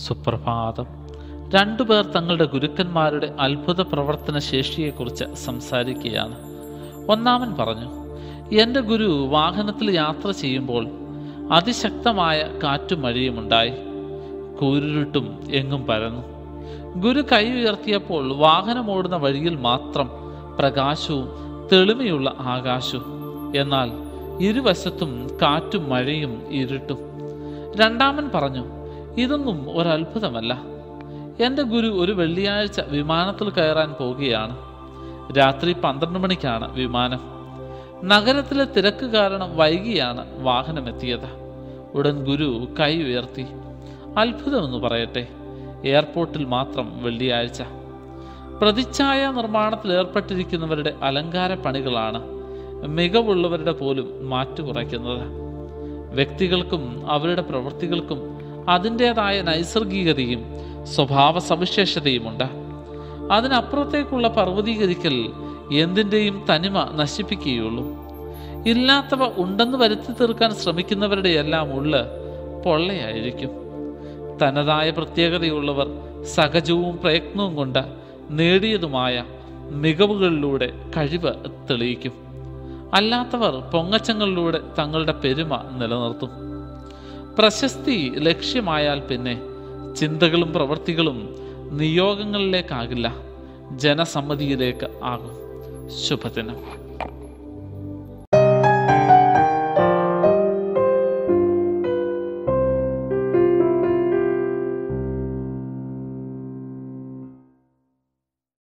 സുപ്രഭാതം രണ്ടുപേർ തങ്ങളുടെ ഗുരുക്കന്മാരുടെ അത്ഭുത പ്രവർത്തന ശേഷിയെക്കുറിച്ച് സംസാരിക്കുകയാണ് ഒന്നാമൻ പറഞ്ഞു എൻ്റെ ഗുരു വാഹനത്തിൽ യാത്ര ചെയ്യുമ്പോൾ അതിശക്തമായ കാറ്റും മഴയുമുണ്ടായി കൂരിരുട്ടും എങ്ങും പരന്നു ഗുരു കൈ ഉയർത്തിയപ്പോൾ വാഹനമോടുന്ന വഴിയിൽ മാത്രം പ്രകാശവും തെളിമയുള്ള ആകാശവും എന്നാൽ ഇരുവശത്തും കാറ്റും മഴയും ഇരുട്ടും രണ്ടാമൻ പറഞ്ഞു ഇതൊന്നും ഒരത്ഭുതമല്ല എൻ്റെ ഗുരു ഒരു വെള്ളിയാഴ്ച വിമാനത്തിൽ കയറാൻ പോകുകയാണ് രാത്രി പന്ത്രണ്ട് മണിക്കാണ് വിമാനം നഗരത്തിലെ തിരക്ക് കാരണം വൈകിയാണ് വാഹനമെത്തിയത് ഉടൻ ഗുരു കൈ ഉയർത്തി അത്ഭുതമെന്ന് പറയട്ടെ എയർപോർട്ടിൽ മാത്രം വെള്ളിയാഴ്ച പ്രതിച്ഛായ നിർമ്മാണത്തിൽ ഏർപ്പെട്ടിരിക്കുന്നവരുടെ അലങ്കാര പണികളാണ് മികവുള്ളവരുടെ പോലും മാറ്റു കുറയ്ക്കുന്നത് വ്യക്തികൾക്കും അവരുടെ പ്രവൃത്തികൾക്കും അതിൻ്റെതായ നൈസർഗികതയും സ്വഭാവ സവിശേഷതയുമുണ്ട് അതിനപ്പുറത്തേക്കുള്ള പർവ്വതീകരിക്കൽ എന്തിൻ്റെയും തനിമ നശിപ്പിക്കുകയുള്ളൂ ഇല്ലാത്തവ ഉണ്ടെന്ന് വരുത്തി തീർക്കാൻ ശ്രമിക്കുന്നവരുടെ എല്ലാം ഉള്ള് പൊള്ളയായിരിക്കും തനതായ പ്രത്യേകതയുള്ളവർ സഹജവും പ്രയത്നവും കൊണ്ട് നേടിയതുമായ മികവുകളിലൂടെ കഴിവ് തെളിയിക്കും അല്ലാത്തവർ പൊങ്ങച്ചങ്ങളിലൂടെ തങ്ങളുടെ പെരുമ നിലനിർത്തും പ്രശസ്തി ലക്ഷ്യമായാൽ പിന്നെ ചിന്തകളും പ്രവൃത്തികളും നിയോഗങ്ങളിലേക്കാകില്ല ജനസമ്മതിയിലേക്ക് ആകും ശുഭദിനം